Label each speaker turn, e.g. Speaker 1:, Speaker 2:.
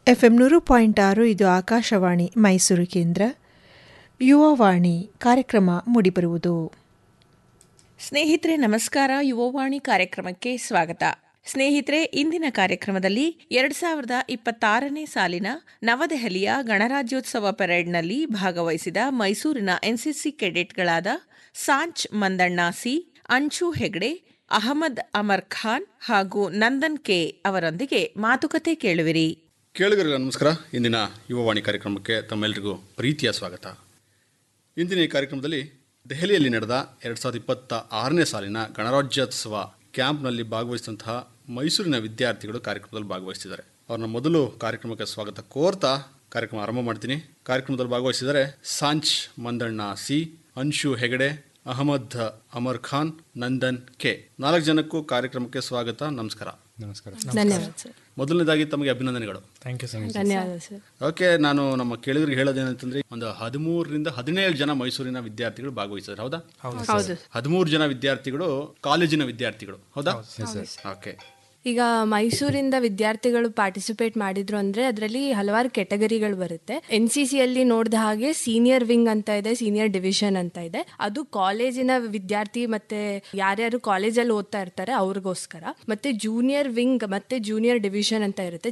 Speaker 1: FM ನೂರು point ಆರು ಇದು ಆಕಾಶವಾಣಿ ಮೈಸೂರು ಕೇಂದ್ರ ಯುವವಾಣಿ ಕಾರ್ಯಕ್ರಮ ಮೂಡಿಬರುವುದು
Speaker 2: ಸ್ನೇಹಿತರೆ ನಮಸ್ಕಾರ ಯುವವಾಣಿ ಕಾರ್ಯಕ್ರಮಕ್ಕೆ ಸ್ವಾಗತ ಸ್ನೇಹಿತರೆ ಇಂದಿನ ಕಾರ್ಯಕ್ರಮದಲ್ಲಿ ಎರಡ್ ಸಾವಿರದ ಇಪ್ಪತ್ತಾರನೇ ಸಾಲಿನ ನವದೆಹಲಿಯ ಗಣರಾಜ್ಯೋತ್ಸವ ಪೆರೇಡ್ನಲ್ಲಿ ಭಾಗವಹಿಸಿದ ಮೈಸೂರಿನ ಎನ್ಸಿಸಿ ಕೆಡೆಟ್ಗಳಾದ ಸಾಂಚ್ ಮಂದಣ್ಣ ಸಿ ಅಂಶು ಹೆಗ್ಡೆ ಅಹಮದ್ ಅಮರ್ ಖಾನ್ ಹಾಗೂ ನಂದನ್ ಕೆ ಅವರೊಂದಿಗೆ ಮಾತುಕತೆ ಕೇಳುವಿರಿ
Speaker 3: ಕೇಳುಗರಿಗೆ ನಮಸ್ಕಾರ ಇಂದಿನ ಯುವವಾಣಿ ಕಾರ್ಯಕ್ರಮಕ್ಕೆ ತಮ್ಮೆಲ್ಲರಿಗೂ ಪ್ರೀತಿಯ ಸ್ವಾಗತ ಇಂದಿನ ಈ ಕಾರ್ಯಕ್ರಮದಲ್ಲಿ ದೆಹಲಿಯಲ್ಲಿ ನಡೆದ ಎರಡು ಸಾವಿರದ ಇಪ್ಪತ್ತ ಆರನೇ ಸಾಲಿನ ಗಣರಾಜ್ಯೋತ್ಸವ ಕ್ಯಾಂಪ್ನಲ್ಲಿ ಭಾಗವಹಿಸಿದಂತಹ ಮೈಸೂರಿನ ವಿದ್ಯಾರ್ಥಿಗಳು ಕಾರ್ಯಕ್ರಮದಲ್ಲಿ ಭಾಗವಹಿಸಿದ್ದಾರೆ ಅವ್ರನ್ನ ಮೊದಲು ಕಾರ್ಯಕ್ರಮಕ್ಕೆ ಸ್ವಾಗತ ಕೋರ್ತಾ ಕಾರ್ಯಕ್ರಮ ಆರಂಭ ಮಾಡ್ತೀನಿ ಕಾರ್ಯಕ್ರಮದಲ್ಲಿ ಭಾಗವಹಿಸಿದರೆ ಸಾಂಚ್ ಮಂದಣ್ಣ ಸಿ ಅನ್ಶು ಹೆಗಡೆ ಅಹಮದ್ ಅಮರ್ ಖಾನ್ ನಂದನ್ ಕೆ ನಾಲ್ಕು ಜನಕ್ಕೂ ಕಾರ್ಯಕ್ರಮಕ್ಕೆ ಸ್ವಾಗತ ನಮಸ್ಕಾರ
Speaker 4: ನಮಸ್ಕಾರ
Speaker 5: ಧನ್ಯವಾದ ಸರ್
Speaker 3: ಮೊದಲನೇದಾಗಿ ತಮಗೆ ಅಭಿನಂದನೆಗಳು
Speaker 4: ಥ್ಯಾಂಕ್ ಯು ಸೊ ಮಚ್
Speaker 5: ಧನ್ಯವಾದ ಸರ್
Speaker 3: ಓಕೆ ನಾನು ನಮ್ಮ ಕೇಳಿದ್ರಿಗೆ ಹೇಳೋದೇನಂತಂದ್ರೆ ಒಂದು ಹದಿಮೂರರಿಂದ ಹದಿನೇಳು ಜನ ಮೈಸೂರಿನ ವಿದ್ಯಾರ್ಥಿಗಳು ಭಾಗವಹಿಸಿದ್ರು ಹೌದಾ
Speaker 5: ಹೌದು
Speaker 3: ಹದಿಮೂರು ಜನ ವಿದ್ಯಾರ್ಥಿಗಳು ಕಾಲೇಜಿನ ವಿದ್ಯಾರ್ಥಿಗಳು ಹೌದಾ ಓಕೆ
Speaker 5: ಈಗ ಮೈಸೂರಿಂದ ವಿದ್ಯಾರ್ಥಿಗಳು ಪಾರ್ಟಿಸಿಪೇಟ್ ಮಾಡಿದ್ರು ಅಂದ್ರೆ ಅದರಲ್ಲಿ ಹಲವಾರು ಕೆಟಗರಿಗಳು ಬರುತ್ತೆ ಎನ್ ಸಿ ಸಿ ಅಲ್ಲಿ ನೋಡಿದ ಹಾಗೆ ಸೀನಿಯರ್ ವಿಂಗ್ ಅಂತ ಇದೆ ಸೀನಿಯರ್ ಡಿವಿಷನ್ ಅಂತ ಇದೆ ಅದು ಕಾಲೇಜಿನ ವಿದ್ಯಾರ್ಥಿ ಮತ್ತೆ ಯಾರ್ಯಾರು ಕಾಲೇಜಲ್ಲಿ ಓದ್ತಾ ಇರ್ತಾರೆ ಅವ್ರಿಗೋಸ್ಕರ ಮತ್ತೆ ಜೂನಿಯರ್ ವಿಂಗ್ ಮತ್ತೆ ಜೂನಿಯರ್ ಡಿವಿಷನ್ ಅಂತ ಇರುತ್ತೆ